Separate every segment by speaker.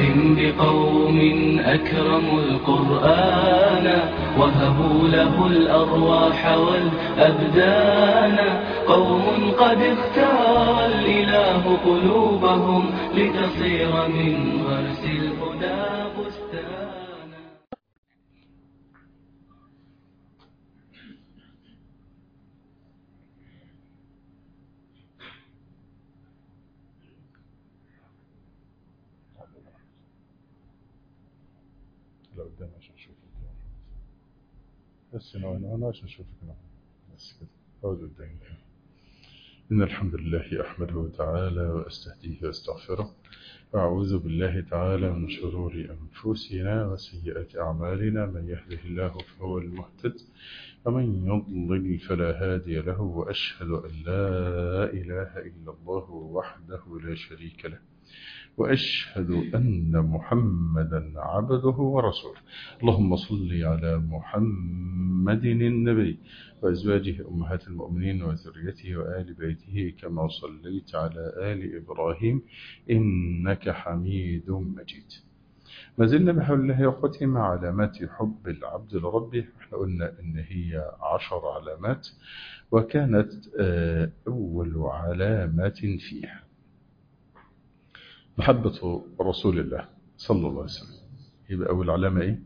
Speaker 1: بقوم أكرموا القرآن وهبوا له الأرواح والأبدان قوم قد اختار الإله قلوبهم لتصير من غرس الهدى بستانا
Speaker 2: لو قدام عشان اشوفك بس هنا هنا هنا عشان اشوفك هنا بس كده اقعد قدامي إن الحمد لله أحمده تعالى وأستهديه وأستغفره وأعوذ بالله تعالى من شرور أنفسنا وسيئات أعمالنا من يهده الله فهو المهتد ومن يضلل فلا هادي له وأشهد أن لا إله إلا الله وحده لا شريك له وأشهد أن محمدا عبده ورسوله اللهم صل على محمد النبي وأزواجه أمهات المؤمنين وذريته وآل بيته كما صليت على آل إبراهيم إنك حميد مجيد ما زلنا بحول الله وقوته مع علامات حب العبد لربه احنا قلنا ان هي عشر علامات وكانت أول علامة فيها محبة رسول الله صلى الله عليه وسلم يبقى أول علامة إيه؟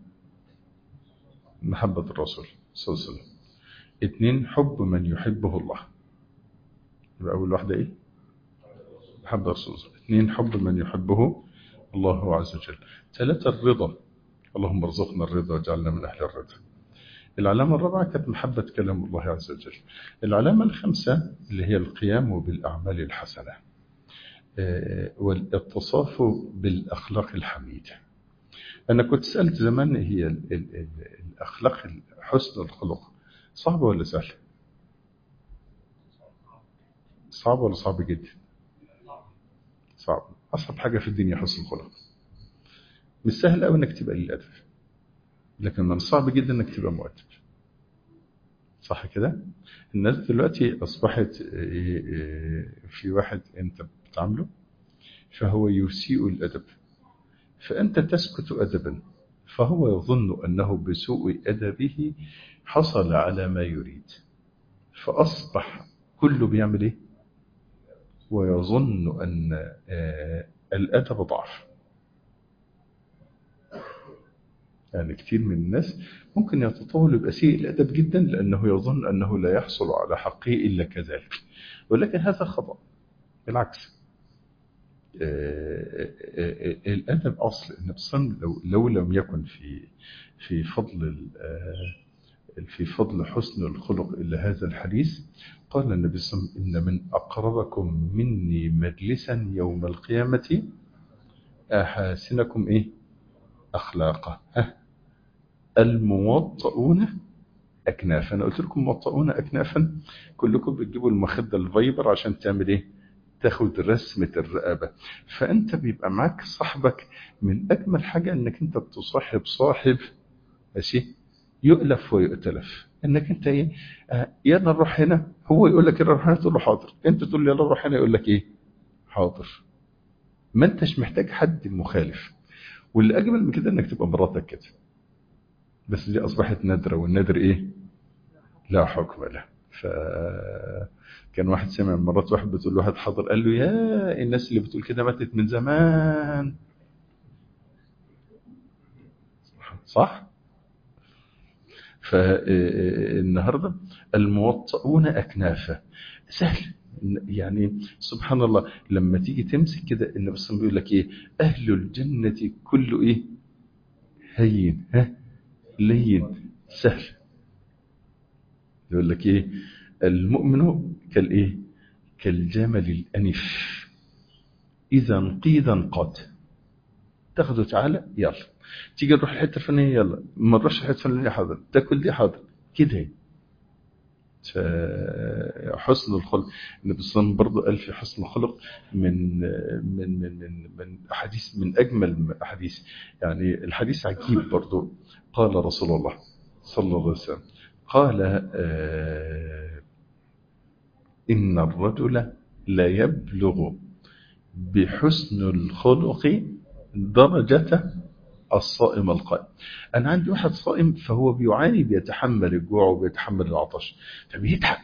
Speaker 2: محبة الرسول صلى الله عليه وسلم اثنين حب من يحبه الله يبقى أول واحدة إيه؟ محبة الرسول اثنين حب من يحبه الله عز وجل ثلاثة الرضا اللهم ارزقنا الرضا واجعلنا من أهل الرضا العلامة الرابعة كانت محبة كلام الله عز وجل العلامة الخامسة اللي هي القيام بالأعمال الحسنة والاتصاف بالأخلاق الحميدة أنا كنت سألت زمان هي ال ال ال الأخلاق حسن الخلق صعبة ولا سهلة صعبة ولا صعبة جدا صعب أصعب حاجة في الدنيا حسن الخلق مش سهل أوي أنك تبقى للأدب لكن من صعب جدا أنك تبقى مؤدب صح كده الناس دلوقتي أصبحت في واحد أنت بتعامله فهو يسيء الأدب فأنت تسكت أدبا فهو يظن أنه بسوء أدبه حصل على ما يريد فأصبح كله بيعمل إيه ويظن أن الأدب ضعف يعني كثير من الناس ممكن يتطاول يبقى سيء الأدب جدا لأنه يظن أنه لا يحصل على حقه إلا كذلك ولكن هذا خطأ بالعكس الأدب أصل النبي لو, لو لم يكن في في فضل في فضل حسن الخلق إلا هذا الحديث قال النبي صلى الله عليه وسلم إن من أقربكم مني مجلسا يوم القيامة أحاسنكم إيه أخلاقه ها الموطئون أكنافا أنا قلت لكم موطئون أكنافا كلكم بتجيبوا المخدة الفايبر عشان تعمل إيه تاخد رسمة الرقابة فأنت بيبقى معاك صاحبك من أجمل حاجة أنك أنت تصاحب صاحب ماشي يؤلف ويؤتلف انك انت ايه آه يلا نروح هنا هو يقول لك يلا نروح هنا تقول له حاضر انت تقول له يلا نروح هنا يقول لك ايه حاضر ما انتش محتاج حد مخالف واللي اجمل من كده انك تبقى مراتك كده بس دي اصبحت نادره والنادر ايه لا حكم له ف كان واحد سمع مرات واحد بتقول له واحد حاضر قال له يا الناس اللي بتقول كده ماتت من زمان صح فالنهاردة الموطئون أكنافا سهل يعني سبحان الله لما تيجي تمسك كده النبي صلى الله عليه وسلم بيقول لك ايه اهل الجنه كله ايه هين ها لين سهل يقول لك ايه المؤمن كالايه كالجمل الانف اذا انقيد انقاد تاخده تعالى يلا تيجي نروح الحته الفلانيه يلا ما نروحش الحته الفلانيه حاضر تاكل دي حاضر كده حسن الخلق النبي صلى الله عليه وسلم برضه قال في حسن الخلق من من من من, من احاديث من اجمل احاديث يعني الحديث عجيب برضه قال رسول الله صلى الله عليه وسلم قال آه ان الرجل لا يبلغ بحسن الخلق درجة الصائم القائم أنا عندي واحد صائم فهو بيعاني بيتحمل الجوع وبيتحمل العطش فبيتعب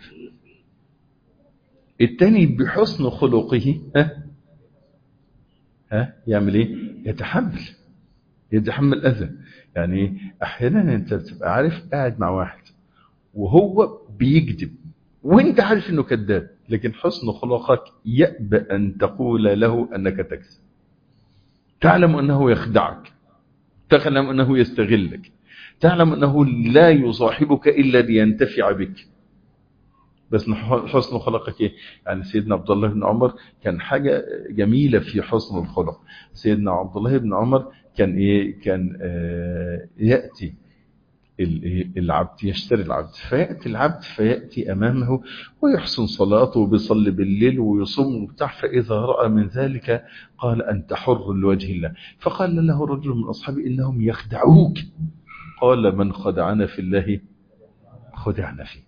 Speaker 2: التاني بحسن خلقه ها ها يعمل ايه يتحمل يتحمل اذى يعني احيانا انت بتبقى عارف قاعد مع واحد وهو بيكذب وانت عارف انه كذاب لكن حسن خلقك يأبى ان تقول له انك تكذب تعلم انه يخدعك تعلم انه يستغلك تعلم انه لا يصاحبك الا لينتفع بك بس حسن خلقك ايه يعني سيدنا عبد الله بن عمر كان حاجة جميلة في حسن الخلق سيدنا عبد الله بن عمر كان ايه كان آه يأتي العبد يشتري العبد فيأتي العبد فيأتي أمامه ويحسن صلاته وبيصلي بالليل ويصوم وبتاع فإذا رأى من ذلك قال أنت حر لوجه الله فقال له رجل من أصحابه إنهم يخدعوك قال من خدعنا في الله خدعنا فيه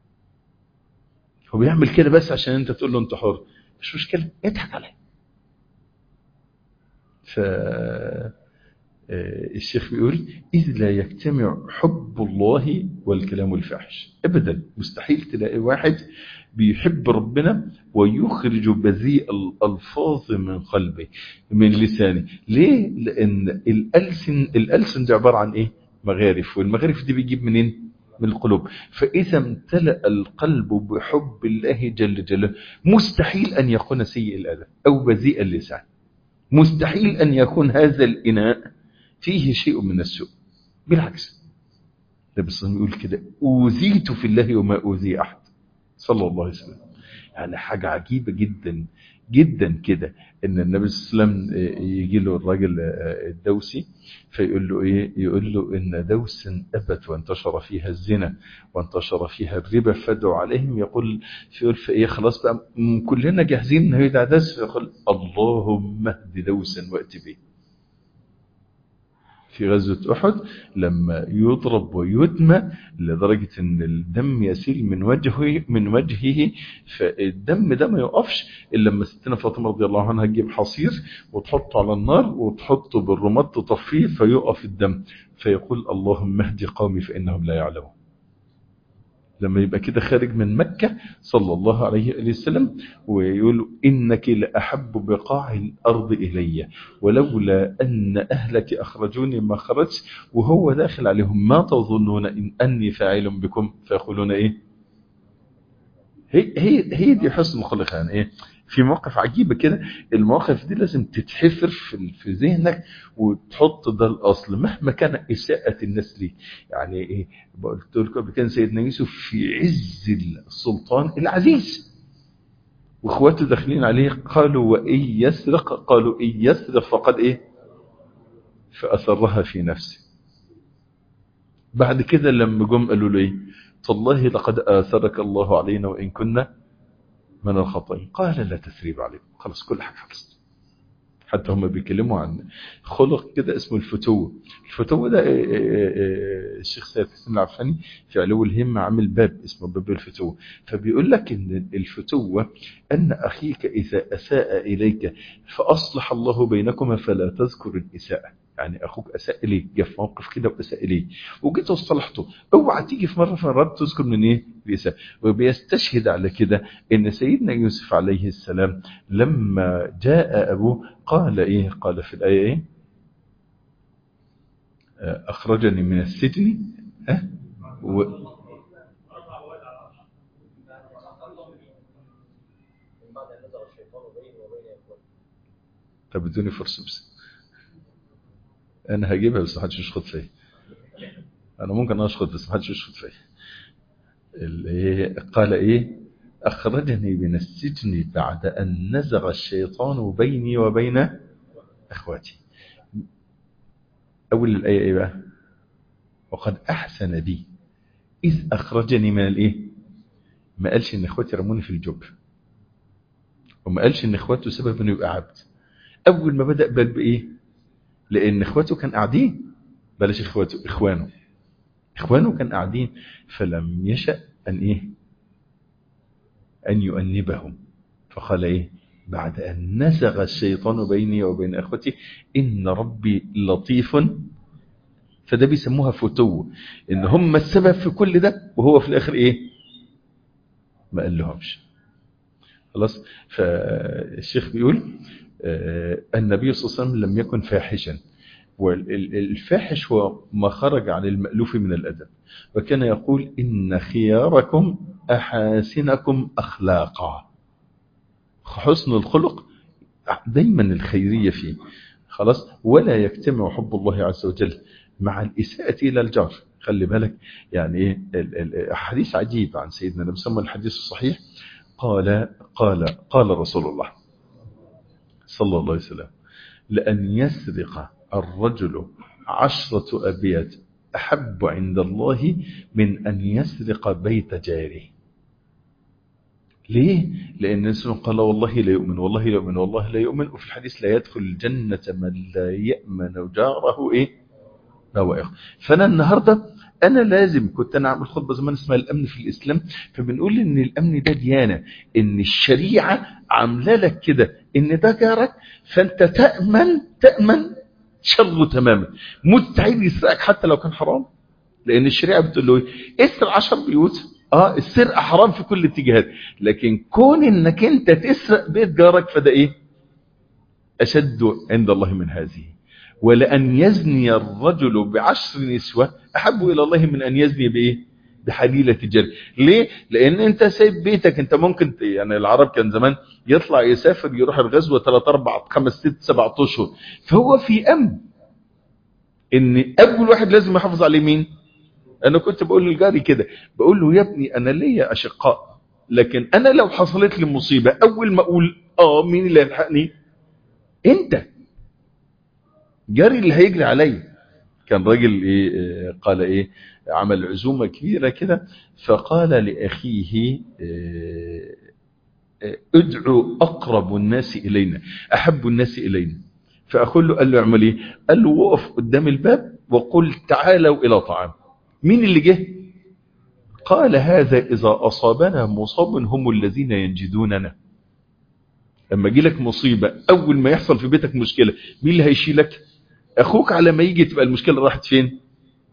Speaker 2: هو بيعمل كده بس عشان انت تقول له انت حر مش مشكلة اضحك عليه ف الشيخ بيقول إذ لا يجتمع حب الله والكلام الفاحش أبدا مستحيل تلاقي واحد بيحب ربنا ويخرج بذيء الألفاظ من قلبه من لسانه ليه؟ لأن الألسن, الألسن دي عبارة عن إيه؟ مغارف والمغارف دي بيجيب منين؟ من القلوب فإذا امتلأ القلب بحب الله جل جلاله مستحيل أن يكون سيء الأدب أو بذيء اللسان مستحيل أن يكون هذا الإناء فيه شيء من السوء بالعكس النبي صلى الله عليه وسلم يقول كده أوذيت في الله وما أوذي أحد صلى الله عليه وسلم يعني حاجة عجيبة جدا جدا كده ان النبي صلى الله عليه وسلم يجي له الراجل الدوسي فيقول له ايه يقول له ان دوسا ابت وانتشر فيها الزنا وانتشر فيها الربا فادعوا عليهم يقول يقول فايه خلاص بقى كلنا جاهزين انه يدعى دوس فيقول اللهم اهد دوسا وات به في غزوة أحد لما يضرب ويدمى لدرجة أن الدم يسيل من وجهه من وجهه فالدم ده ما يقفش إلا لما ستنا فاطمة رضي الله عنها تجيب حصير وتحطه على النار وتحطه بالرماد تطفيه فيقف الدم فيقول اللهم اهدي قومي فإنهم لا يعلمون لما يبقى كده خارج من مكة صلى الله عليه وسلم ويقول إنك لأحب بقاع الأرض إلي ولولا أن أهلك أخرجوني ما خرجت وهو داخل عليهم ما تظنون إن أني فاعل بكم فيقولون إيه هي, هي, هي دي حسن خلق يعني إيه في مواقف عجيبة كده المواقف دي لازم تتحفر في, في ذهنك وتحط ده الأصل مهما كان إساءة الناس ليه يعني إيه قلت لكم قبل كان سيدنا يوسف في عز السلطان العزيز واخواته داخلين عليه قالوا وإن يسرق قالوا إن يسرق فقد إيه فأسرها في نفسه بعد كده لما جم قالوا له إيه تالله لقد آثرك الله علينا وإن كنا من الخطأ قال لا تثريب عليكم خلاص كل حاجة خلصت حتى هم بيكلموا عن خلق كده اسمه الفتوة الفتوة ده الشيخ سيد حسين العفاني في علو الهمة عامل باب اسمه باب الفتوة فبيقول لك ان الفتوة ان اخيك اذا اساء اليك فاصلح الله بينكما فلا تذكر الاساءة يعني اخوك اساء اليك جه في موقف كده واساء اليك وجيت وصلحته اوعى تيجي في مره في مرات تذكر من ايه الاساءه وبيستشهد على كده ان سيدنا يوسف عليه السلام لما جاء ابوه قال ايه قال في الايه ايه اخرجني من السجن ها و... طب ادوني فرصه بس انا هجيبها بس محدش يشخط فيا انا ممكن اشخط بس محدش يشخط فيا قال ايه اخرجني من السجن بعد ان نزغ الشيطان بيني وبين اخواتي اول الايه ايه بقى وقد احسن بي اذ اخرجني من الايه ما قالش ان اخواتي رموني في الجب وما قالش ان اخواته سبب انه يبقى عبد اول ما بدا بل بايه لان اخواته كان قاعدين بلاش اخواته اخوانه اخوانه كان قاعدين فلم يشأ ان ايه ان يؤنبهم فقال ايه بعد أن نزغ الشيطان بيني وبين أخوتي إن ربي لطيف فده بيسموها فتو إن هم السبب في كل ده وهو في الآخر إيه ما قال لهمش خلاص فالشيخ بيقول آه النبي صلى الله عليه وسلم لم يكن فاحشا والفاحش هو ما خرج عن المألوف من الأدب وكان يقول إن خياركم أحاسنكم أخلاقا حسن الخلق دايما الخيرية فيه خلاص ولا يجتمع حب الله عز وجل مع الإساءة إلى الجار خلي بالك يعني ايه حديث عجيب عن سيدنا النبي صلى الحديث الصحيح قال قال قال رسول الله صلى الله عليه وسلم لأن يسرق الرجل عشرة أبيات أحب عند الله من أن يسرق بيت جاره ليه؟ لأن النسل قال والله لا يؤمن والله لا يؤمن والله لا يؤمن وفي الحديث لا يدخل الجنة من لا يأمن جاره إيه؟ بوائق فأنا النهاردة أنا لازم كنت أنا أعمل خطبة زمان اسمها الأمن في الإسلام فبنقول إن الأمن ده ديانة إن الشريعة عاملة لك كده إن ده جارك فأنت تأمن تأمن شره تماما مستحيل يسرقك حتى لو كان حرام لأن الشريعة بتقول له إيه اسر عشر بيوت اه السرقة حرام في كل الاتجاهات لكن كون انك انت تسرق بيت جارك فده ايه اشد عند الله من هذه ولأن يزني الرجل بعشر نسوة أحب إلى الله من أن يزني بإيه بحليلة جر ليه لأن أنت سايب بيتك أنت ممكن يعني العرب كان زمان يطلع يسافر يروح الغزوة 3 4 5 6 7 أشهر فهو في أمن إن أول واحد لازم يحافظ عليه مين أنا كنت بقول لجاري كده بقول له يا ابني أنا ليا أشقاء لكن أنا لو حصلت لي مصيبة أول ما أقول آه مين اللي يلحقني أنت جاري اللي هيجري عليا كان راجل إيه قال إيه عمل عزومة كبيرة كده فقال لأخيه إيه ادعو أقرب الناس إلينا أحب الناس إلينا فأقول له قال له اعمل إيه قال له وقف قدام الباب وقل تعالوا إلى طعام مين اللي جه قال هذا إذا أصابنا مصاب هم الذين ينجدوننا لما يجي لك مصيبة أول ما يحصل في بيتك مشكلة مين اللي هيشيلك أخوك على ما يجي تبقى المشكلة راحت فين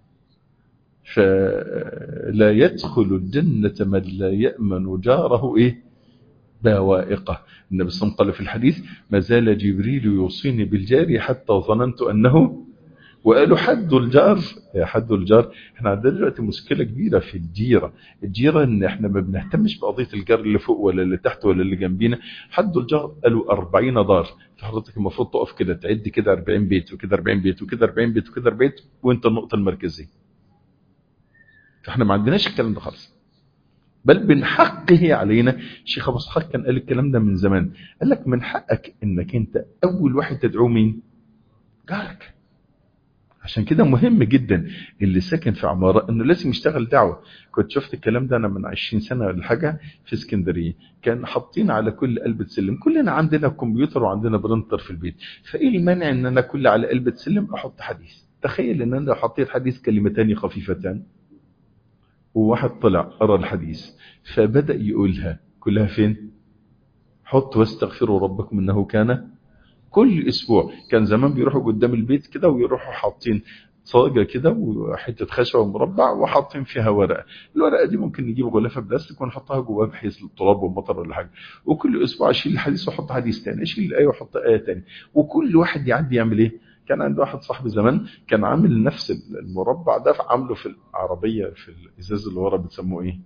Speaker 2: فلا يدخل الجنة من لا يأمن جاره إيه بوائقه النبي صلى الله عليه وسلم قال في الحديث ما زال جبريل يوصيني بالجار حتى ظننت أنه وقالوا حد الجار يا حد الجار احنا عندنا دلوقتي مشكلة كبيرة في الجيرة الجيرة ان احنا ما بنهتمش بقضية الجار اللي فوق ولا اللي تحت ولا اللي جنبينا حد الجار قالوا 40 دار فحضرتك المفروض تقف كده تعد كده 40 بيت وكده 40 بيت وكده 40 بيت وكده 40 بيت وانت النقطة المركزية فاحنا ما عندناش الكلام ده خالص بل من حقه علينا الشيخ ابو اسحاق كان قال الكلام ده من زمان قال لك من حقك انك انت اول واحد تدعوه مين جارك عشان كده مهم جدا اللي ساكن في عمارة انه لازم يشتغل دعوة كنت شفت الكلام ده انا من 20 سنة ولا حاجة في اسكندرية كان حاطين على كل قلبة سلم كلنا عندنا كمبيوتر وعندنا برنتر في البيت فايه المانع ان انا كل على قلبة سلم احط حديث تخيل ان انا لو حطيت حديث كلمتان خفيفتان وواحد طلع قرا الحديث فبدأ يقولها كلها فين حط واستغفروا ربكم انه كان كل اسبوع كان زمان بيروحوا قدام البيت كده ويروحوا حاطين صاجة كده وحتة خشبة ومربع وحاطين فيها ورقة الورقة دي ممكن نجيب غلافة بلاستيك ونحطها جواها بحيث للتراب والمطر ولا حاجة وكل اسبوع اشيل الحديث واحط حديث تاني اشيل الآية واحط آية تاني وكل واحد يعدي يعمل ايه كان عند واحد صاحبي زمان كان عامل نفس المربع ده عامله في العربية في الازاز اللي ورا بتسموه ايه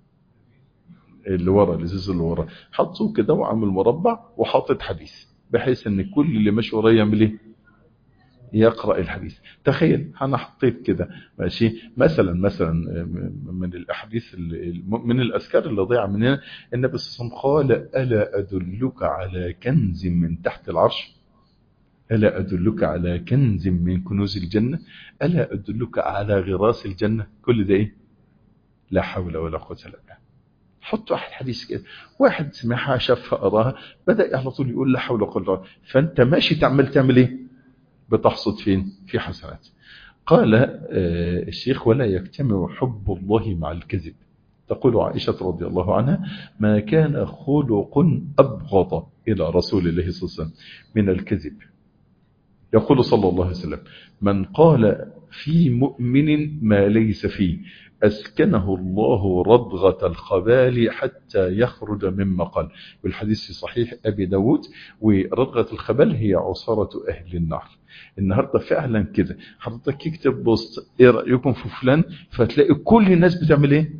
Speaker 2: اللي ورا الازاز اللي ورا حطوه كده وعامل مربع وحاطط حديث بحيث ان كل اللي ماشي ورايا يعمل ايه يقرأ الحديث تخيل انا حطيت كده ماشي مثلا مثلا من الاحاديث من الاذكار اللي ضيع مننا النبي صلى الله عليه وسلم قال الا ادلك على كنز من تحت العرش ألا أدلك على كنز من كنوز الجنة ألا أدلك على غراس الجنة كل ده إيه لا حول ولا قوة إلا بالله حط واحد حديث كده واحد سمعها شافها قراها بدأ على طول يقول لا حول ولا قوة فأنت ماشي تعمل تعمل إيه بتحصد فين في حسنات قال الشيخ ولا يجتمع حب الله مع الكذب تقول عائشة رضي الله عنها ما كان خلق أبغض إلى رسول الله صلى الله عليه وسلم من الكذب يقول صلى الله عليه وسلم من قال في مؤمن ما ليس فيه أسكنه الله رضغة الخبال حتى يخرج مما قال والحديث في صحيح أبي داود ورضغة الخبال هي عصارة أهل النار النهاردة فعلا كده حضرتك يكتب بوست ايه رأيكم في فلان فتلاقي كل الناس بتعمل ايه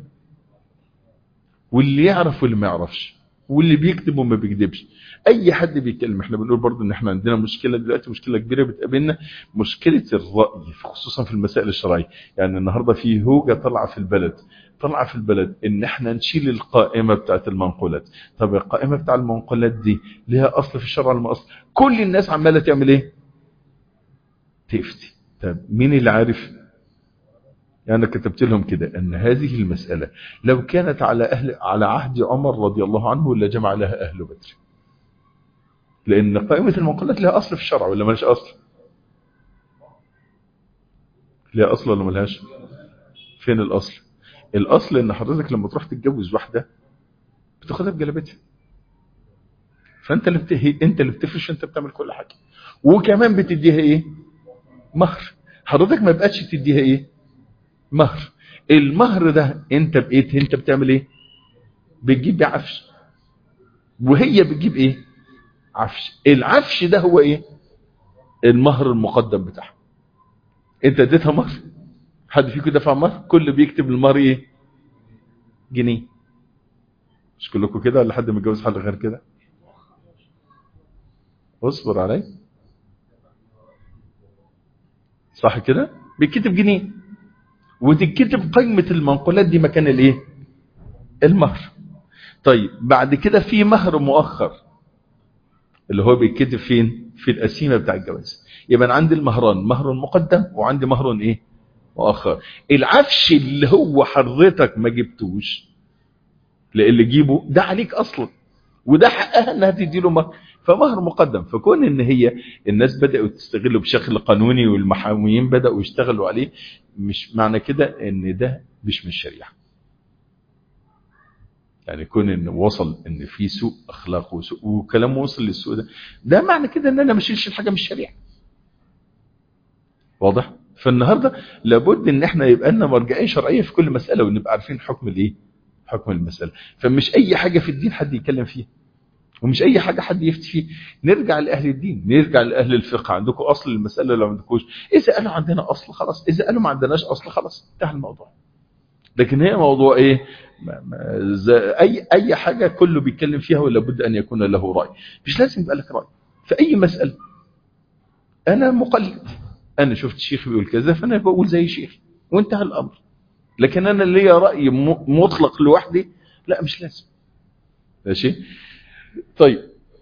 Speaker 2: واللي يعرف واللي ما يعرفش واللي بيكتب وما بيكذبش اي حد بيتكلم احنا بنقول برضو ان احنا عندنا مشكله دلوقتي مشكله كبيره بتقابلنا مشكله الراي خصوصا في المسائل الشرعيه يعني النهارده في هوجه طالعه في البلد طالعه في البلد ان احنا نشيل القائمه بتاعه المنقولات طب القائمه بتاع المنقولات دي ليها اصل في الشرع ولا اصل كل الناس عماله تعمل ايه تفتي طب مين اللي عارف يعني أنا كتبت لهم كده أن هذه المسألة لو كانت على أهل على عهد عمر رضي الله عنه لجمع لها أهل بدر لأن قائمة المنقولات لها أصل في الشرع ولا ملهاش أصل لها أصل ولا ملهاش فين الأصل الأصل أن حضرتك لما تروح تتجوز واحدة بتاخدها بجلبتها فأنت اللي بته... أنت اللي بتفرش أنت بتعمل كل حاجة وكمان بتديها إيه مهر حضرتك ما بقتش تديها إيه مهر المهر ده انت بقيت انت بتعمل ايه بتجيب عفش وهي بتجيب ايه عفش العفش ده هو ايه المهر المقدم بتاعها انت اديتها مهر حد فيكم دفع مهر كل بيكتب المهر ايه جنيه مش كلكم كده ولا حد متجوز حد غير كده اصبر علي صح كده بيكتب جنيه وتتكتب قيمة المنقولات دي مكان الايه المهر طيب بعد كده في مهر مؤخر اللي هو بيتكتب فين في القسيمة بتاع الجواز يبقى عندي المهران مهر مقدم وعندي مهر ايه مؤخر العفش اللي هو حضرتك ما جبتوش اللي جيبه ده عليك اصلا وده حقها انها تدي له مهر فمهر مقدم فكون ان هي الناس بدأوا تستغله بشكل قانوني والمحاميين بدأوا يشتغلوا عليه مش معنى كده ان ده مش من الشريعة يعني كون ان وصل ان في سوء اخلاق وسوء وكلامه وصل للسوء ده ده معنى كده ان انا ما اشيلش الحاجه من الشريعه واضح فالنهارده لابد ان احنا يبقى لنا مرجعيه شرعيه في كل مساله ونبقى عارفين حكم الايه حكم المساله فمش اي حاجه في الدين حد يتكلم فيها ومش اي حاجه حد يفتي فيه نرجع لاهل الدين نرجع لاهل الفقه عندكم اصل المساله لو ما عندكوش اذا قالوا عندنا اصل خلاص اذا قالوا ما عندناش اصل خلاص انتهى الموضوع لكن هي موضوع ايه ما ما اي اي حاجه كله بيتكلم فيها ولا بد ان يكون له راي مش لازم يبقى لك راي في اي مساله انا مقلد انا شفت شيخ بيقول كذا فانا بقول زي شيخ وانتهى الامر لكن انا ليا راي مطلق لوحدي لا مش لازم ماشي طيب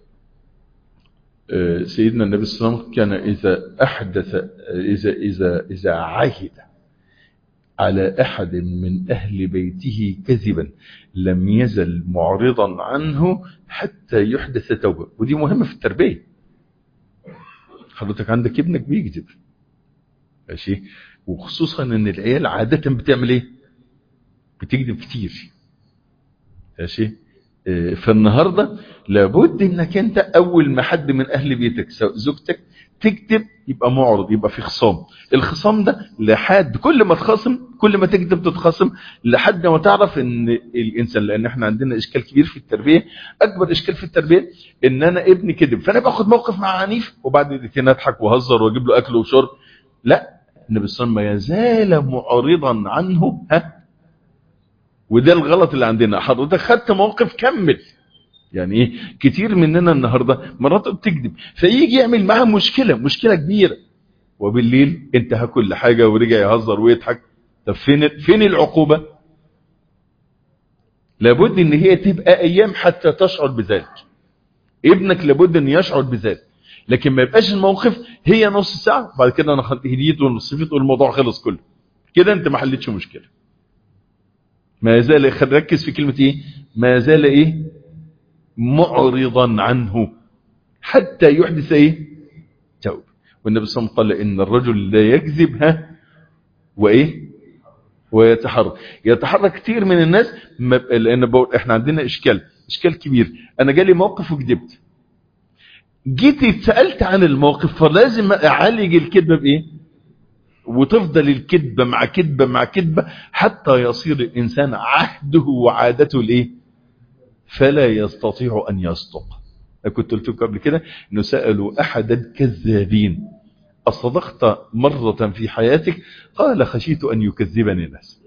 Speaker 2: سيدنا النبي صلى الله عليه وسلم كان إذا أحدث إذا, إذا, إذا عهد على أحد من أهل بيته كذبا لم يزل معرضا عنه حتى يحدث توبة ودي مهمة في التربية حضرتك عندك ابنك بيكذب ماشي وخصوصا ان العيال عادة بتعمل ايه بتكذب كتير ماشي فالنهاردة لابد انك انت اول ما حد من اهل بيتك سواء زوجتك تكتب يبقى معرض يبقى في خصام الخصام ده لحد كل ما تخاصم كل ما تكتب تتخاصم لحد ما تعرف ان الانسان لان احنا عندنا اشكال كبير في التربية اكبر اشكال في التربية ان انا ابني كذب فانا باخد موقف مع عنيف وبعد دقيقتين اضحك واهزر واجيب له اكل وشرب لا النبي صلى الله عليه وسلم ما يزال معرضا عنه ها وده الغلط اللي عندنا حضرتك خدت موقف كمل يعني ايه كتير مننا النهاردة مراته بتكذب فيجي يعمل معاها مشكلة مشكلة كبيرة وبالليل انتهى كل حاجة ورجع يهزر ويضحك طب فين فين العقوبة لابد ان هي تبقى ايام حتى تشعر بذلك ابنك لابد ان يشعر بذلك لكن ما يبقاش الموقف هي نص ساعة بعد كده انا هديت ونصفت والموضوع خلص كله كده انت ما حلتش مشكلة ما زال ركز في كلمة ايه ما زال ايه معرضا عنه حتى يحدث ايه توب والنبي صلى الله عليه وسلم قال ان الرجل لا يكذب ها وايه ويتحرك يتحرك كتير من الناس لان بقول احنا عندنا اشكال اشكال كبير انا جالي موقف وكذبت
Speaker 3: جيت اتسالت عن الموقف فلازم اعالج الكذبه بايه وتفضل الكذبه مع كذبه مع كذبه حتى يصير الانسان عهده وعادته الايه فلا يستطيع ان يصدق كنت قلت لكم قبل كده انه سالوا احد الكذابين اصدقت مره في حياتك قال خشيت ان يكذبني الناس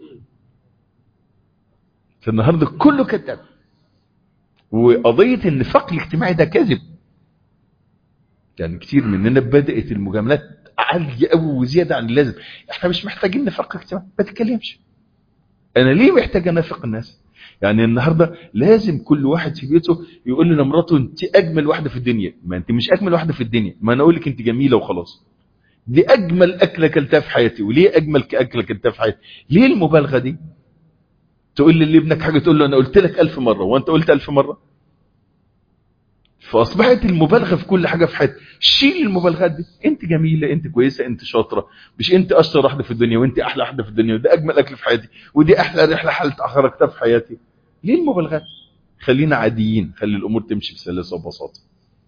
Speaker 3: فالنهارده كله كذاب وقضيه النفاق الاجتماعي ده كذب يعني كتير مننا بدات المجاملات عاليه قوي وزياده عن اللازم احنا مش محتاجين نفاق اجتماعي ما تتكلمش انا ليه محتاج انافق الناس يعني النهارده لازم كل واحد في بيته يقول لمراته انت اجمل واحده في الدنيا ما انت مش اجمل واحده في الدنيا ما انا اقول لك انت جميله وخلاص دي اجمل اكله اكلتها في حياتي وليه اجمل اكله اكلتها في حياتي ليه المبالغه دي تقول لي لابنك حاجه تقول له انا قلت لك ألف مره وانت قلت ألف مره فاصبحت المبالغه في كل حاجه في حياتك شيل المبالغات دي انت جميله انت كويسه انت شاطره مش انت اشطر واحده في الدنيا وانت احلى واحده في الدنيا وده اجمل اكل في حياتي ودي احلى رحله حلت خرجتها في حياتي ليه المبالغات خلينا عاديين خلي الامور تمشي بسلاسه وبساطه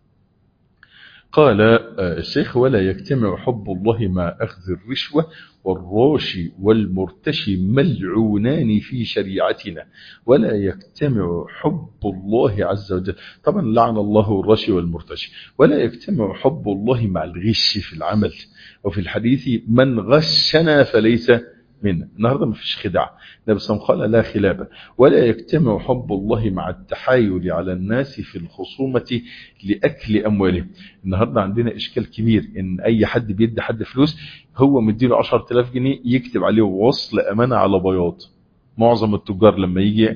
Speaker 3: قال الشيخ ولا يجتمع حب الله مع أخذ الرشوة والراشي والمرتشي ملعونان في شريعتنا ولا يجتمع حب الله عز وجل طبعا لعن الله الراشي والمرتشي ولا يجتمع حب الله مع الغش في العمل وفي الحديث من غشنا فليس منا النهارده ما فيش خداع النبي صلى الله عليه وسلم قال لا خلابه ولا يجتمع حب الله مع التحايل على الناس في الخصومه لاكل اموالهم النهارده عندنا اشكال كبير ان اي حد بيدي حد فلوس هو مديله 10000 جنيه يكتب عليه وصل امانه على بياض معظم التجار لما يجي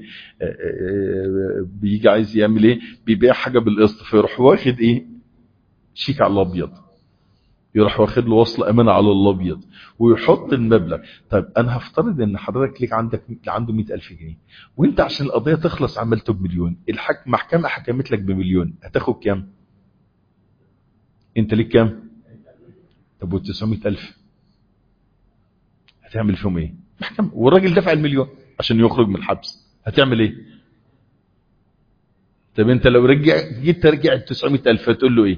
Speaker 3: بيجي عايز يعمل ايه بيبيع حاجه بالقسط فيروح واخد ايه شيك على الابيض يروح واخد له وصل امانه على الابيض ويحط المبلغ طيب انا هفترض ان حضرتك ليك عندك عنده 100000 جنيه وانت عشان القضيه تخلص عملته بمليون الحكم محكمه حكمت لك بمليون هتاخد كام انت ليك كام طب وال 900000 هتعمل فيهم ايه محكمه والراجل دفع المليون عشان يخرج من الحبس هتعمل ايه طب انت لو رجع جيت ترجع ال 900000 هتقول له ايه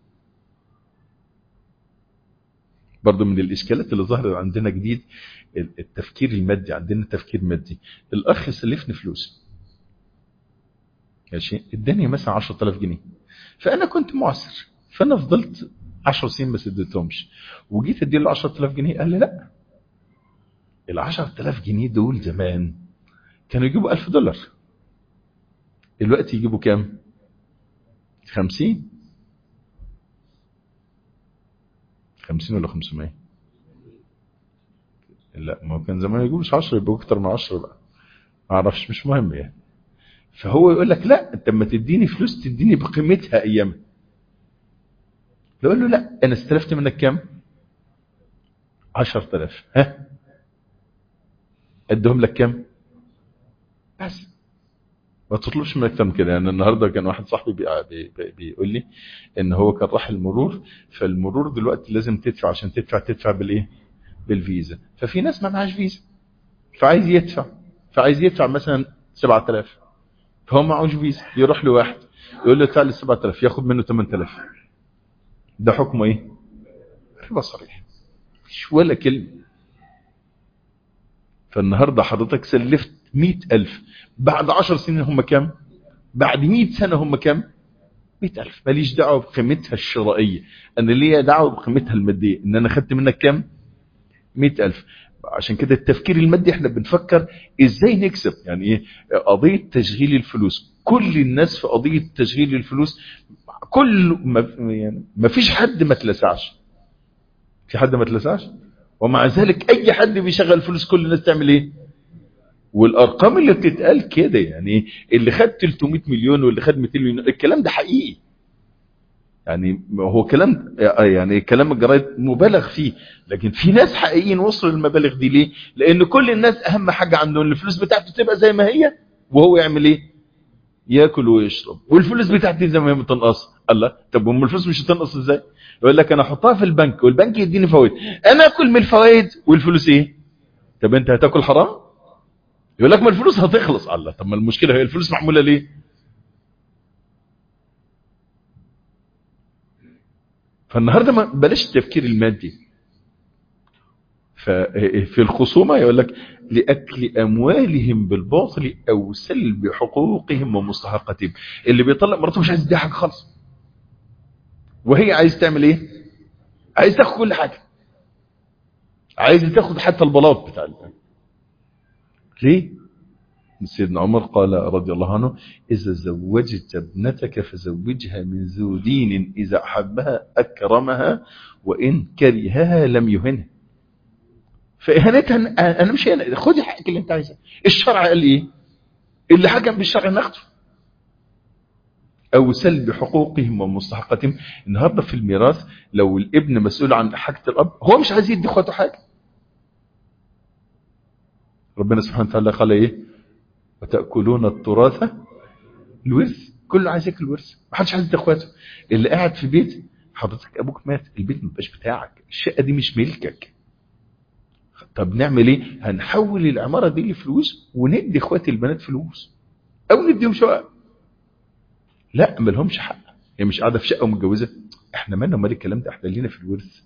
Speaker 3: برضو من الإشكالات اللي ظهرت عندنا جديد التفكير المادي عندنا تفكير مادي الأخ سلفني فلوس ماشي اداني مثلا 10000 جنيه فأنا كنت معسر فأنا فضلت 10 سنين ما سددتهمش وجيت اديله 10000 جنيه قال لي لا ال 10000 جنيه دول زمان كانوا يجيبوا 1000 دولار دلوقتي يجيبوا كام 50 50 ولا 500 لا ما هو كان زمان يقولش 10 يبقى اكتر من 10 بقى ما اعرفش مش مهم يعني فهو يقول لك لا انت لما تديني فلوس تديني بقيمتها ايامها يقول له لا انا استلفت منك كام 10000 ها ادهم لك كام بس ما تطلبش من اكتر من كده يعني النهارده كان واحد صاحبي بي بي بيقول لي ان هو كان راح المرور فالمرور دلوقتي لازم تدفع عشان تدفع تدفع بالايه بالفيزا ففي ناس ما معهاش فيزا فعايز يدفع فعايز يدفع مثلا 7000 فهو معهوش فيزا يروح لواحد يقول له ادفع لي 7000 ياخد منه 8000 ده حكمه ايه ربا صريح مفيش ولا كلمه فالنهارده حضرتك سلفت مئة ألف بعد عشر سنين هم كام بعد مئة سنة هم كام مئة ألف ماليش دعوة بقيمتها الشرائية أنا ليا دعوة بقيمتها المادية إن أنا خدت منك كام مئة ألف عشان كده التفكير المادي احنا بنفكر ازاي نكسب يعني ايه قضية تشغيل الفلوس كل الناس في قضية تشغيل الفلوس كل ما يعني ما فيش حد ما تلسعش في حد ما تلسعش ومع ذلك اي حد بيشغل فلوس كل الناس تعمل ايه والارقام اللي بتتقال كده يعني اللي خد 300 مليون واللي خد 200 مليون الكلام ده حقيقي يعني هو كلام يعني كلام الجرايد مبالغ فيه لكن في ناس حقيقيين وصلوا للمبالغ دي ليه لان كل الناس اهم حاجه عندهم الفلوس بتاعته تبقى زي ما هي وهو يعمل ايه ياكل ويشرب والفلوس بتاعتي زي ما هي بتنقص الله طب هم الفلوس مش هتنقص ازاي يقول لك انا احطها في البنك والبنك يديني فوائد انا اكل من الفوائد والفلوس ايه طب انت هتاكل حرام يقول لك ما الفلوس هتخلص الله طب ما المشكله هي الفلوس معموله ليه فالنهاردة ما بلاش التفكير المادي ففي الخصومة يقول لك لأكل أموالهم بالباطل أو سلب حقوقهم ومستحقاتهم اللي بيطلق مراته مش عايز يديها حاجة خالص وهي عايز تعمل ايه عايز تاخد كل حاجة عايز تاخد حتى البلاط بتاع البنك ليه سيدنا عمر قال رضي الله عنه إذا زوجت ابنتك فزوجها من ذو دين إذا أحبها أكرمها وإن كرهها لم يهنها فإهانتها أنا مش هنا خدي حقك اللي أنت عايزها الشرع قال إيه اللي حكم بالشرع ناخده أو سلب حقوقهم ومستحقاتهم النهاردة في الميراث لو الابن مسؤول عن حاجة الأب هو مش عايز يدي اخواته حاجة ربنا سبحانه وتعالى قال إيه وتأكلون التراث الورث كله عايز ياكل الورث ما حدش عايز يدي اخواته اللي قاعد في بيت حضرتك ابوك مات البيت ما بقاش بتاعك الشقه دي مش ملكك طب نعمل ايه هنحول العماره دي لفلوس وندي اخواتي البنات فلوس او نديهم شقق لا ما لهمش حق هي مش قاعده في شقه ومتجوزه احنا مالنا مال الكلام ده احنا لينا في الورث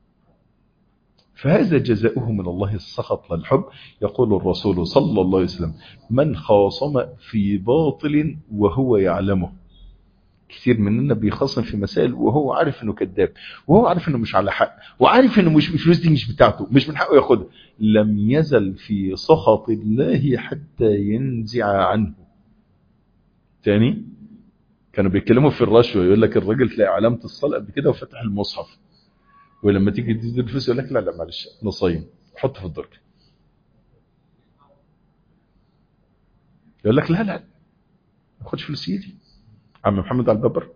Speaker 3: فهذا جزاؤه من الله السخط للحب يقول الرسول صلى الله عليه وسلم من خاصم في باطل وهو يعلمه كثير مننا بيخاصم في مسائل وهو عارف انه كذاب وهو عارف انه مش على حق وعارف انه مش الفلوس دي مش بتاعته مش من حقه ياخدها لم يزل في سخط الله حتى ينزع عنه تاني كانوا بيتكلموا في الرشوه يقول لك الراجل تلاقي علامه الصلاه قد كده وفتح المصحف ولما تيجي تدي الفلوس يقول لك لا لا معلش نصين حط في الدرج يقول لك لا لا ما خدش فلوس ايدي عم محمد على الببر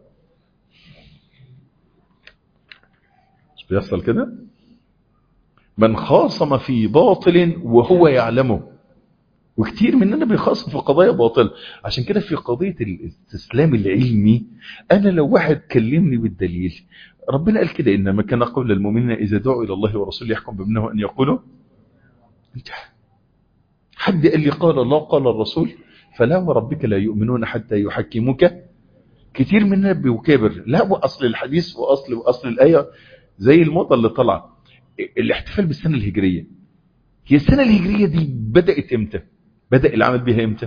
Speaker 3: مش بيحصل كده من خاصم في باطل وهو يعلمه وكتير مننا بيخاصم في قضايا باطل عشان كده في قضية الاستسلام العلمي أنا لو واحد كلمني بالدليل ربنا قال كده إنما كان قول المؤمنين إذا دعوا إلى الله ورسوله يحكم بابنه أن يقولوا انتهى حد قال لي قال الله قال الرسول فلا وربك لا يؤمنون حتى يحكموك كتير مننا بيكابر لا وأصل الحديث وأصل وأصل الآية زي الموضة اللي طلع الاحتفال بالسنة الهجرية هي السنة الهجرية دي بدأت امتى بدأ العمل بها امتى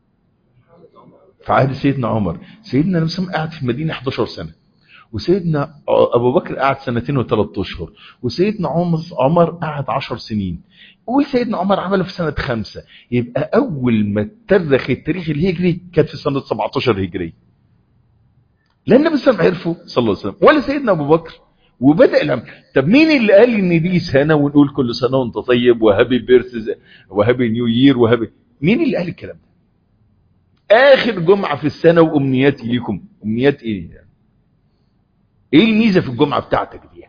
Speaker 3: في عهد سيدنا عمر سيدنا نفسه قاعد في المدينة 11 سنة وسيدنا أبو بكر قعد سنتين وثلاث أشهر وسيدنا عمر عمر قعد 10 سنين وسيدنا عمر عمله في سنة خمسة يبقى أول ما ترخ التاريخ الهجري كانت في سنة 17 هجري لا النبي صلى الله عليه وسلم عرفه صلى الله عليه وسلم ولا سيدنا أبو بكر وبدأ العمل طب مين اللي قال ان دي سنة ونقول كل سنة وانت طيب وهابي بيرث وهابي نيو يير وهابي مين اللي قال الكلام ده اخر جمعة في السنة وامنياتي ليكم امنيات ايه يعني؟ ايه الميزة في الجمعة بتاعتك دي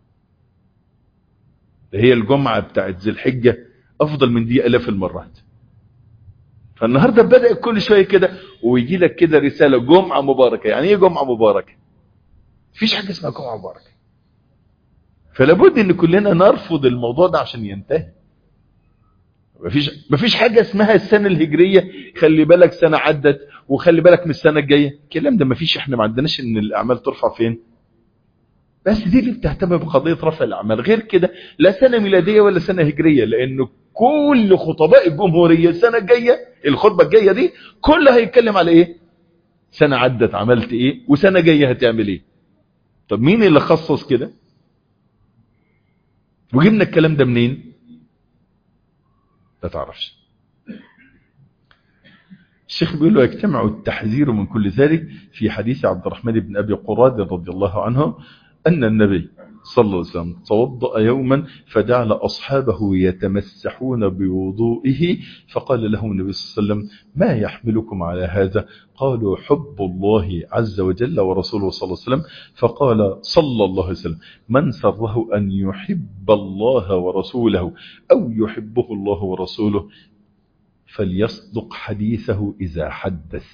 Speaker 3: ده هي الجمعة بتاعت ذي الحجة افضل من دي الاف المرات فالنهاردة بدأ كل شوية كده ويجي لك كده رسالة جمعة مباركة يعني ايه جمعة مباركة مفيش حاجة اسمها جمعة مباركة فلابد ان كلنا نرفض الموضوع ده عشان ينتهي مفيش مفيش حاجه اسمها السنه الهجريه خلي بالك سنه عدت وخلي بالك من السنه الجايه الكلام ده مفيش احنا ما عندناش ان الاعمال ترفع فين بس دي اللي بتهتم بقضيه رفع الاعمال غير كده لا سنه ميلاديه ولا سنه هجريه لان كل خطباء الجمهوريه السنه الجايه الخطبه الجايه دي كلها هيتكلم على ايه سنه عدت عملت ايه وسنه جايه هتعمل ايه طب مين اللي خصص كده وجبنا الكلام ده منين لا تعرفش الشيخ بيقول له يجتمع التحذير من كل ذلك في حديث عبد الرحمن بن أبي قراد رضي الله عنه أن النبي صلى الله عليه وسلم توضأ يوما فجعل أصحابه يتمسحون بوضوئه فقال لهم النبي صلى الله عليه وسلم ما يحملكم على هذا قالوا حب الله عز وجل ورسوله صلى الله عليه وسلم فقال صلى الله عليه وسلم من سره أن يحب الله ورسوله أو يحبه الله ورسوله فليصدق حديثه إذا حدث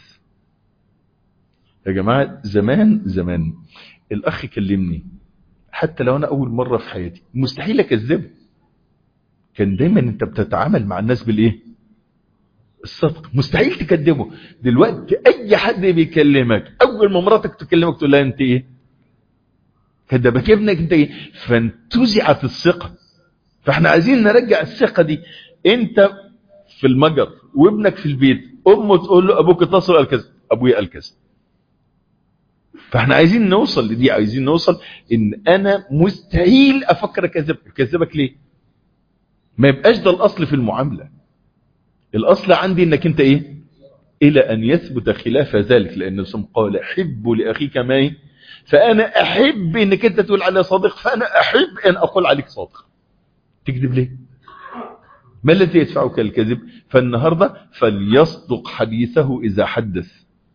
Speaker 3: يا جماعة زمان زمان الأخ كلمني حتى لو أنا أول مرة في حياتي مستحيل أكذبه كان دايما أنت بتتعامل مع الناس بالإيه الصدق مستحيل تكذبه دلوقتي أي حد بيكلمك أول ما مراتك تكلمك تقول لها أنت إيه كذبك ابنك انت ايه فانتزعت الثقة فاحنا عايزين نرجع الثقة دي انت في المجر وابنك في البيت امه تقول له ابوك اتصل قال كذا ابويا قال كذا فاحنا عايزين نوصل لدي عايزين نوصل ان انا مستحيل افكر اكذبك اكذبك ليه ما يبقاش ده الاصل في المعامله الاصل عندي انك انت ايه الى ان يثبت خلاف ذلك لان ثم قال حب لاخيك ما إيه؟ فانا احب انك انت تقول علي صادق فانا احب ان اقول عليك صادق تكذب ليه ما الذي يدفعك الكذب فالنهارده فليصدق حديثه اذا حدث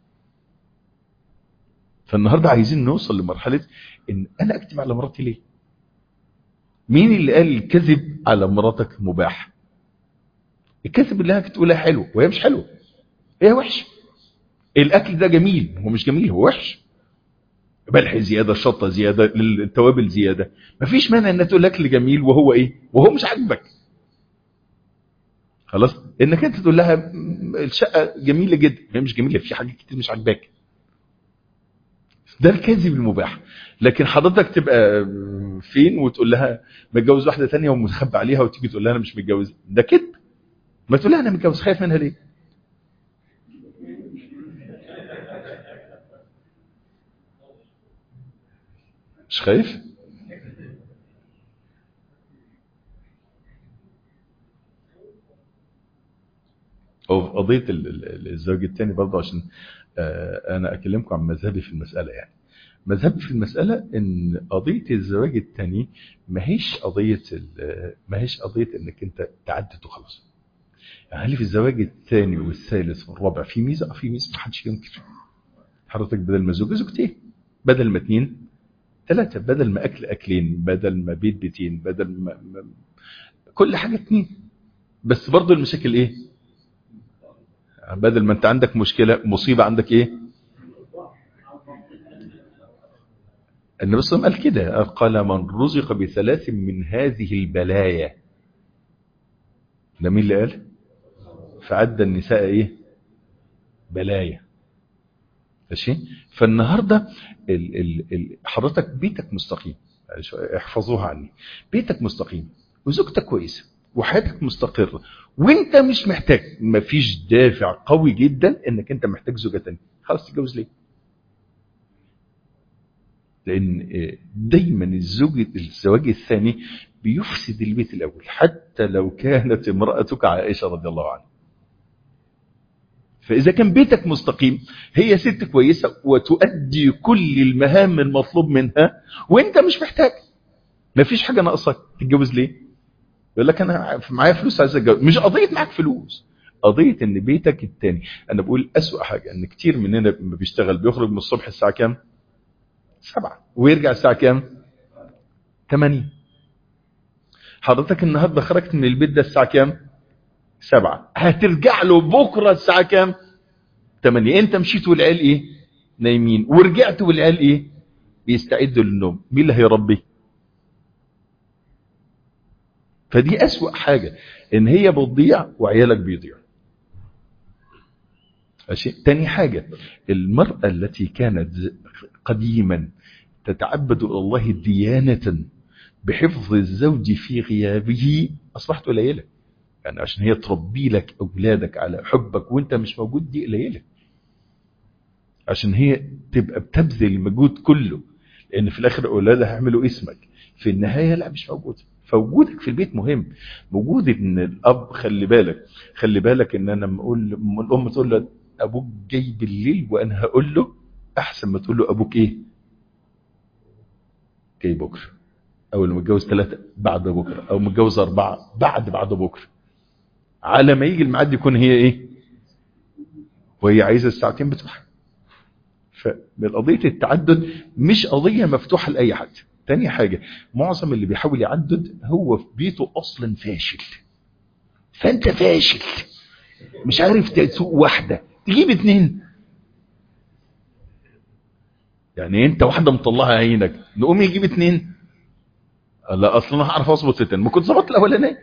Speaker 3: فالنهارده عايزين نوصل لمرحله ان انا اكتب على مراتي ليه مين اللي قال الكذب على مراتك مباح الكذب اللي انك تقولها حلو وهي مش حلوه هي وحش الاكل ده جميل هو مش جميل هو وحش ملح زياده شطه زياده التوابل زياده مفيش مانع ان تقول اكل جميل وهو ايه وهو مش عاجبك خلاص انك انت تقول لها الشقه جميله جدا هي مش جميله في حاجات كتير مش عاجباك ده الكذب المباح لكن حضرتك تبقى فين وتقول لها متجوز واحده ثانيه ومتخبى عليها وتيجي تقول لها انا مش متجوز ده كذب ما تقول لها انا متجوز خايف منها ليه مش خايف او في قضيه الزواج الثاني برضه عشان انا اكلمكم عن مذهبي في المساله يعني مذهبي في المساله ان قضيه الزواج الثاني ما هيش قضيه ما هيش قضيه انك انت تعدت وخلاص يعني هل في الزواج الثاني والثالث والرابع في ميزه في ميزه ما حدش ينكر حضرتك بدل ما زوج زوجتين بدل ما اثنين ثلاثه بدل ما اكل اكلين بدل ما بيت بيتين بدل ما, ما كل حاجه اثنين بس برضه المشاكل ايه بدل ما انت عندك مشكلة مصيبة عندك ايه النبي صلى الله عليه وسلم قال كده قال من رزق بثلاث من هذه البلايا ده مين اللي قال فعد النساء ايه بلايا ماشي فالنهارده ال ال ال حضرتك بيتك مستقيم احفظوها عني بيتك مستقيم وزوجتك كويسه وحياتك مستقرة وانت مش محتاج مفيش دافع قوي جدا انك انت محتاج زوجة تانية خلاص تتجوز ليه لان دايما الزوج الزواج الثاني بيفسد البيت الاول حتى لو كانت امرأتك عائشة رضي الله عنها فاذا كان بيتك مستقيم هي ست كويسة وتؤدي كل المهام المطلوب منها وانت مش محتاج مفيش حاجة ناقصك تتجوز ليه يقول لك انا معايا فلوس عايز اتجوز مش قضيه معاك فلوس قضيه ان بيتك التاني انا بقول اسوأ حاجه ان كتير مننا لما بيشتغل بيخرج من الصبح الساعه كام سبعة ويرجع الساعه كام 8 حضرتك النهارده خرجت من البيت ده الساعه كام سبعة هترجع له بكره الساعه كام 8 انت مشيت والعيال ايه نايمين ورجعت والعيال ايه بيستعدوا للنوم مين اللي هيربي فدي أسوأ حاجة إن هي بتضيع وعيالك بيضيع ماشي تاني حاجة المرأة التي كانت قديما تتعبد إلى الله ديانة بحفظ الزوج في غيابه أصبحت قليلة يعني عشان هي تربي لك أولادك على حبك وانت مش موجود دي قليلة عشان هي تبقى بتبذل المجهود كله لأن في الآخر أولادها هيعملوا اسمك في النهاية لا مش موجود فوجودك في البيت مهم وجود ان الاب خلي بالك خلي بالك ان انا لما اقول الام تقول له ابوك جاي بالليل وانا هقول له احسن ما تقول له ابوك ايه جاي بكره او لما متجوز ثلاثة بعد بكره او متجوز اربعة بعد بعد بكره على ما يجي الميعاد يكون هي ايه وهي عايزه الساعتين بتوعها فالقضيه التعدد مش قضيه مفتوحه لاي حد تاني حاجة معظم اللي بيحاول يعدد هو في بيته أصلا فاشل فأنت فاشل مش عارف تسوق واحدة تجيب اتنين يعني انت واحدة مطلعها عينك نقوم يجيب اتنين لا اصلا انا هعرف اظبط اتنين ما كنت ظبطت الاولانيه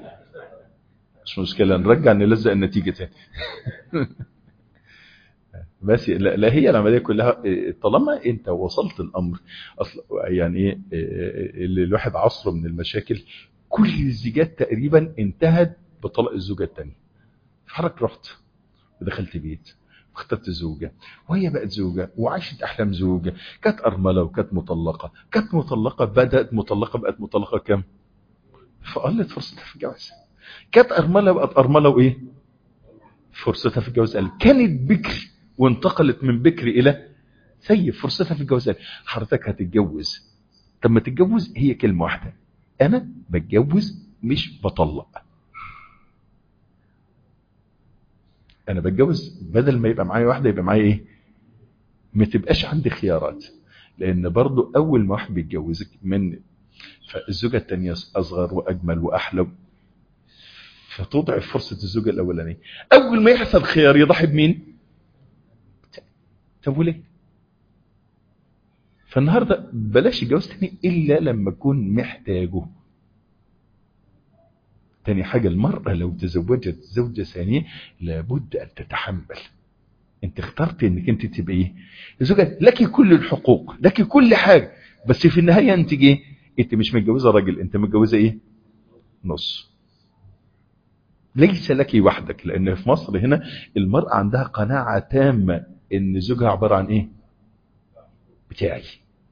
Speaker 3: مش مشكلة نرجع نلزق النتيجة تاني بس لا, لا هي العمليه كلها إيه، طالما انت وصلت الامر اصل يعني ايه إيه، اللي الواحد عصره من المشاكل كل الزيجات تقريبا انتهت بطلاق الزوجه الثانيه حضرتك رحت ودخلت بيت واخترت زوجة وهي بقت زوجة وعاشت أحلام زوجة كانت أرملة وكانت مطلقة كانت مطلقة بدأت مطلقة بقت مطلقة كم فقلت فرصتها في الجواز كانت أرملة بقت أرملة وإيه فرصتها في الجواز قلت كانت بكر وانتقلت من بكر إلى سيب فرصتها في الجواز قلت حضرتك هتتجوز طب ما تتجوز هي كلمة واحدة أنا بتجوز مش بطلق انا بتجوز بدل ما يبقى معايا واحده يبقى معايا ايه ما تبقاش عندي خيارات لان برضو اول ما واحد بيتجوزك من فالزوجه الثانيه اصغر واجمل واحلى فتضعف فرصه الزوجه الاولانيه اول ما يحصل خيار يضحي بمين طب وليه فالنهارده بلاش الجواز تاني الا لما اكون محتاجه تاني حاجة المرأة لو تزوجت زوجة ثانية لابد أن تتحمل انت اخترت انك انت تبقى ايه زوجة لك كل الحقوق لك كل حاجة بس في النهاية انت ايه انت مش متجوزة راجل انت متجوزة ايه نص ليس لك وحدك لان في مصر هنا المرأة عندها قناعة تامة ان زوجها عبارة عن ايه بتاعي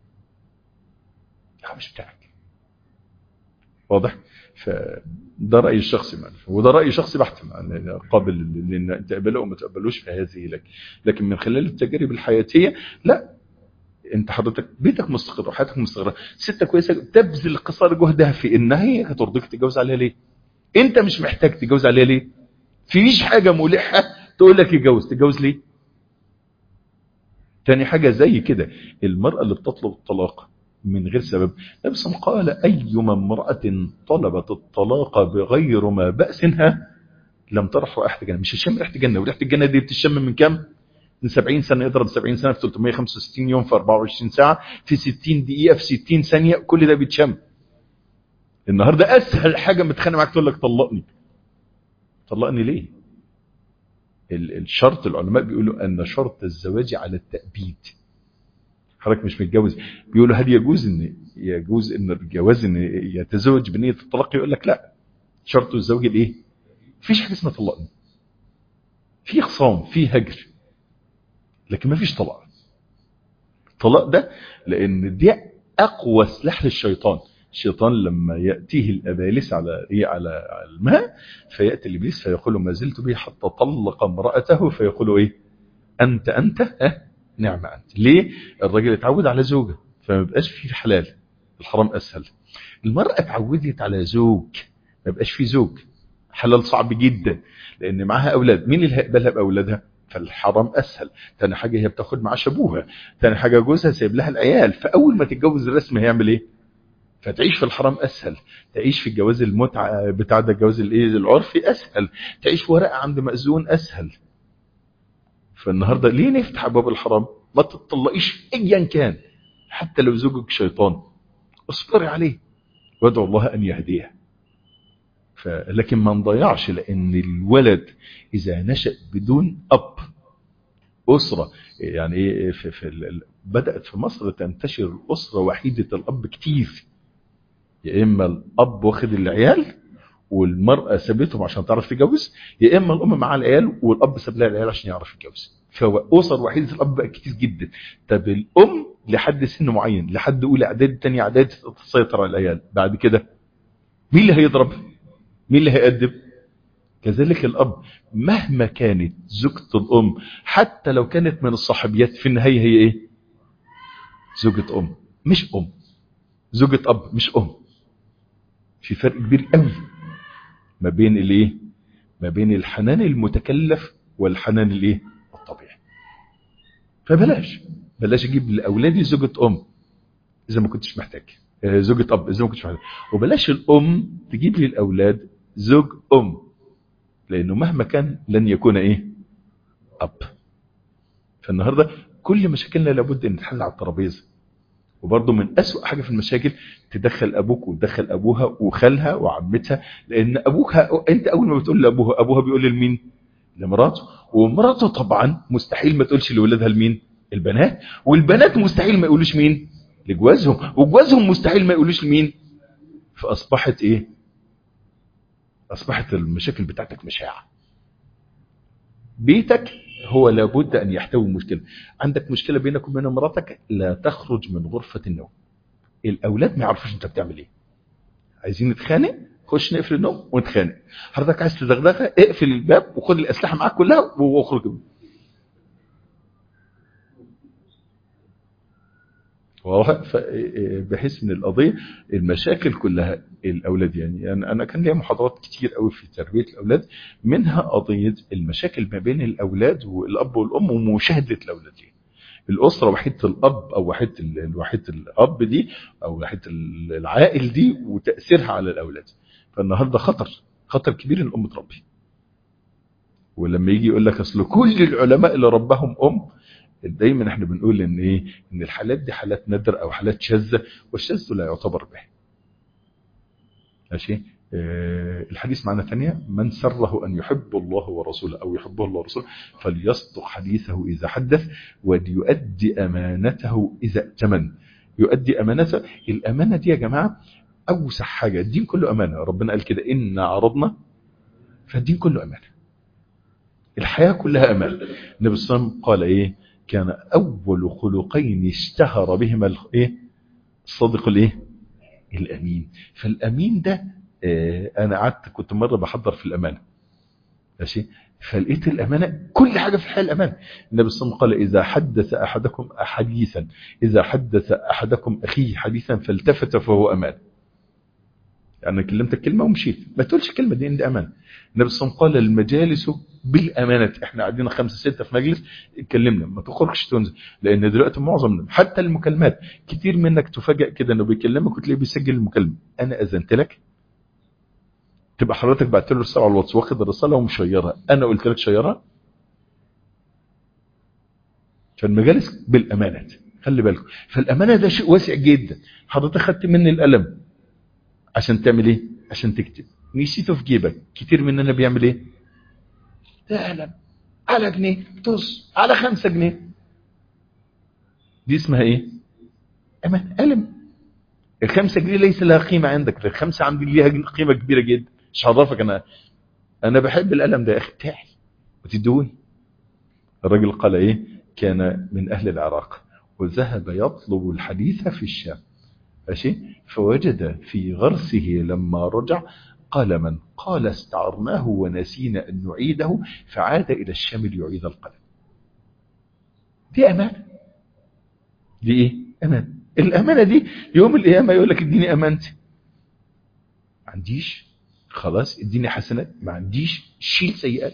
Speaker 3: لا مش بتاعك واضح فده رأيي الشخصي معنا وده رأيي شخصي بحت معنا قابل لأن تقبله وما تقبلوش فهذه لك لكن من خلال التجارب الحياتية لا انت حضرتك بيتك مستقر وحياتك مستقرة ستة كويسة تبذل قصار جهدها في انها هي هترضيك تتجوز عليها ليه انت مش محتاج تتجوز عليها ليه فيش حاجة ملحة تقول لك يتجوز تتجوز ليه تاني حاجة زي كده المرأة اللي بتطلب الطلاق من غير سبب نفس قال أيما امرأة طلبت الطلاق بغير ما بأسها لم ترح رائحة جنة مش هتشم ريحة جنة وريحة الجنة دي بتشم من كام من 70 سنة يضرب 70 سنة في 365 يوم في 24 ساعة في 60 دقيقة في 60 ثانية كل ده بيتشم النهاردة أسهل حاجة متخانق معاك تقول لك طلقني طلقني ليه الشرط العلماء بيقولوا أن شرط الزواج على التأبيد حضرتك مش متجوز بيقولوا هل يجوز ان يجوز ان الجواز ان يتزوج بنيه الطلاق يقول لك لا شرط الزوج الايه مفيش حاجه اسمها طلقني في خصام في هجر لكن مفيش طلاق الطلاق ده لان دي اقوى سلاح للشيطان الشيطان لما ياتيه الاباليس على ايه على الماء فياتي الابليس فيقول ما زلت به حتى طلق امراته فيقول ايه انت انت ها نعم أنت ليه الراجل اتعود على زوجة فما بقاش فيه حلال الحرام أسهل المرأة اتعودت على زوج ما بقاش فيه زوج حلال صعب جدا لأن معاها أولاد مين اللي هيقبلها بأولادها فالحرام أسهل تاني حاجة هي بتاخد معاش أبوها تاني حاجة جوزها سايب لها العيال فأول ما تتجوز الرسم هيعمل إيه فتعيش في الحرام أسهل تعيش في الجواز المتعة بتاع ده الجواز الإيه العرفي أسهل تعيش في ورقة عند مأذون أسهل فالنهاردة ليه نفتح أبواب الحرام ما تطلقيش أيا كان حتى لو زوجك شيطان اصبري عليه وادعو الله أن يهديه لكن ما نضيعش لأن الولد إذا نشأ بدون أب أسرة يعني إيه في في بدأت في مصر تنتشر الأسرة وحيدة الأب كتير يا إما الأب واخد العيال والمرأة سابتهم عشان تعرف تتجوز يا إما الأم مع العيال والأب ساب لها العيال عشان يعرف يتجوز فأسر وحيدة الأب بقى كتير جدا طب الأم لحد سن معين لحد أولى إعدادي تاني إعدادي تسيطر على العيال بعد كده مين اللي هيضرب مين اللي هيأدب كذلك الأب مهما كانت زوجة الأم حتى لو كانت من الصحابيات في النهاية هي إيه زوجة أم مش أم زوجة أب مش أم في فرق كبير قوي ما بين الايه ما بين الحنان المتكلف والحنان الايه الطبيعي فبلاش بلاش اجيب لاولادي زوجة ام اذا ما كنتش محتاج زوجة اب اذا ما كنتش محتاج وبلاش الام تجيب لي الاولاد زوج ام لانه مهما كان لن يكون ايه اب فالنهارده كل مشاكلنا لابد ان تحل على الترابيزه وبرضه من أسوأ حاجة في المشاكل تدخل أبوك وتدخل أبوها وخالها وعمتها لأن أبوك انت أول ما بتقول لأبوها أبوها بيقول لمين لمراته ومراته طبعا مستحيل ما تقولش لولادها لمين البنات والبنات مستحيل ما يقولوش مين لجوازهم وجوازهم مستحيل ما يقولوش لمين فاصبحت ايه اصبحت المشاكل بتاعتك مشاعه بيتك هو لابد ان يحتوي مشكله عندك مشكله بينك وبين مراتك لا تخرج من غرفه النوم الاولاد ما يعرفوش انت بتعمل ايه عايزين نتخانق خش نقفل النوم ونتخانق حضرتك عايز تدغدغها اقفل الباب وخد الاسلحه معاك كلها واخرج واضح بحيث ان القضيه المشاكل كلها الاولاد يعني انا انا كان ليا محاضرات كتير قوي في تربيه الاولاد منها قضيه المشاكل ما بين الاولاد والاب والام ومشاهده الاولاد دي الاسره وحيده الاب او وحيده وحيده الاب دي او وحيده العائل دي وتاثيرها على الاولاد فالنهارده خطر خطر كبير ان الام تربي ولما يجي يقول لك اصل كل العلماء اللي ربهم ام دايما احنا بنقول ان ايه ان الحالات دي حالات نادر او حالات شاذه والشاذ لا يعتبر به ماشي اه الحديث معنا ثانيه من سره ان يحب الله ورسوله او يحبه الله ورسوله فليصدق حديثه اذا حدث وليؤدي امانته اذا ائتمن يؤدي امانته الامانه دي يا جماعه اوسع حاجه الدين كله امانه ربنا قال كده ان عرضنا فالدين كله امانه الحياه كلها امانه النبي صلى الله عليه وسلم قال ايه كان أول خلقين اشتهر بهما الايه الصادق الايه الأمين فالأمين ده اه أنا قعدت كنت مرة بحضر في الأمانة ماشي فلقيت الأمانة كل حاجة في الحياة الأمانة النبي صلى الله عليه وسلم قال إذا حدث أحدكم حديثا إذا حدث أحدكم أخيه حديثا فالتفت فهو أمان يعني كلمتك كلمة ومشيت ما تقولش كلمة دي عندي أمان النبي صلى الله عليه وسلم قال المجالس بالأمانة احنا قاعدين خمسة ستة في مجلس اتكلمنا ما تخرجش تنزل لأن دلوقتي معظم حتى المكالمات كتير منك تفاجئ كده انه بيكلمك وتلاقيه بيسجل المكالمة أنا أذنت لك تبقى حضرتك بعت له رسالة على الواتس واخد الرسالة ومشيرها أنا قلت لك شيرها فالمجالس بالأمانة خلي بالكم فالأمانة ده شيء واسع جدا حضرتك خدت مني القلم عشان تعمل ايه عشان تكتب نسيته في جيبك كتير مننا بيعمل ايه ده قلم على جنيه طز على خمسة جنيه دي اسمها ايه امان قلم الخمسة جنيه ليس لها قيمة عندك الخمسة عندي ليها قيمة كبيرة جدا مش عرفك انا انا بحب القلم ده يا اخي بتاعي وتدوني الراجل قال ايه كان من اهل العراق وذهب يطلب الحديث في الشام ماشي فوجد في غرسه لما رجع قال من قال استعرناه ونسينا أن نعيده فعاد إلى الشام ليعيد القلم دي أمانة دي إيه أمانة الأمانة دي يوم القيامة يقول لك اديني أمانتي ما عنديش خلاص اديني حسنات ما عنديش شيل سيئات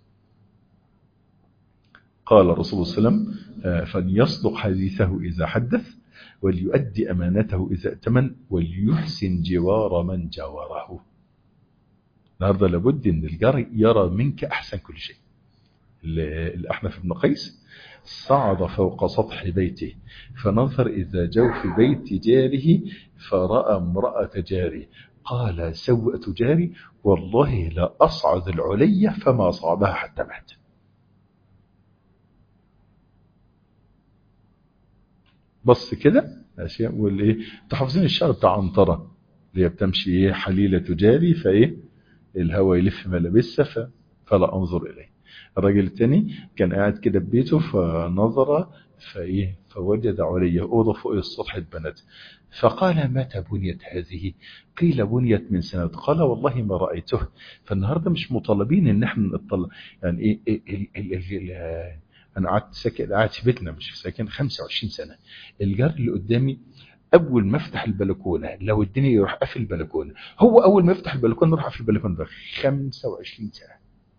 Speaker 3: قال الرسول صلى الله عليه وسلم فليصدق حديثه إذا حدث وليؤدي أمانته إذا ائتمن وليحسن جوار من جاوره النهارده لابد ان الجار يرى منك احسن كل شيء الاحنف بن قيس صعد فوق سطح بيته فنظر اذا جوف بيت جاره فراى امراه جاري قال سوءة جاري والله لا اصعد العلي فما صعدها حتى مات بص كده ماشي والايه تحافظين الشعر بتاع عنطره اللي هي بتمشي ايه حليله تجاري فايه الهواء يلف ملابسها ف... فلا انظر اليه الراجل الثاني كان قاعد كده في بيته فنظر فايه فوجد علي اوضه فوق السطح اتبنت فقال متى بنيت هذه قيل بنيت من سنة قال والله ما رأيته فالنهاردة مش مطالبين ان احنا نطلع يعني ايه, إيه, إيه, إيه, إيه انا قعدت ساكن قاعد في بيتنا مش في ساكن 25 سنه الجار اللي قدامي اول ما افتح البلكونه لو الدنيا يروح قافل البلكونه هو اول ما يفتح البلكونه يروح قافل البلكونه ده 25 سنه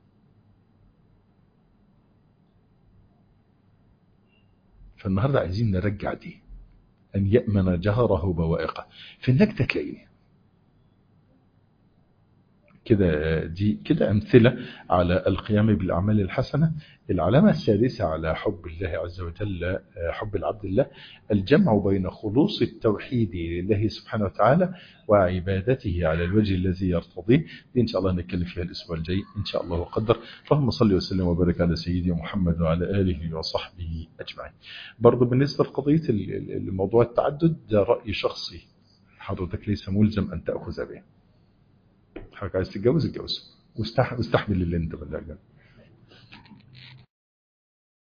Speaker 3: فالنهارده عايزين نرجع دي ان يامن جهره بوائقه في النكته تلاقيني كده دي كده أمثلة على القيام بالأعمال الحسنة العلامة السادسة على حب الله عز وجل حب العبد الله الجمع بين خلوص التوحيد لله سبحانه وتعالى وعبادته على الوجه الذي يرتضيه دي إن شاء الله نتكلم فيها الأسبوع الجاي إن شاء الله وقدر اللهم صل وسلم وبارك على سيدي محمد وعلى آله وصحبه أجمعين برضو بالنسبة لقضية الموضوع التعدد ده رأي شخصي حضرتك ليس ملزم أن تأخذ به حضرتك عايز تتجوز اتجوز واستحمل اللي انت بلغنا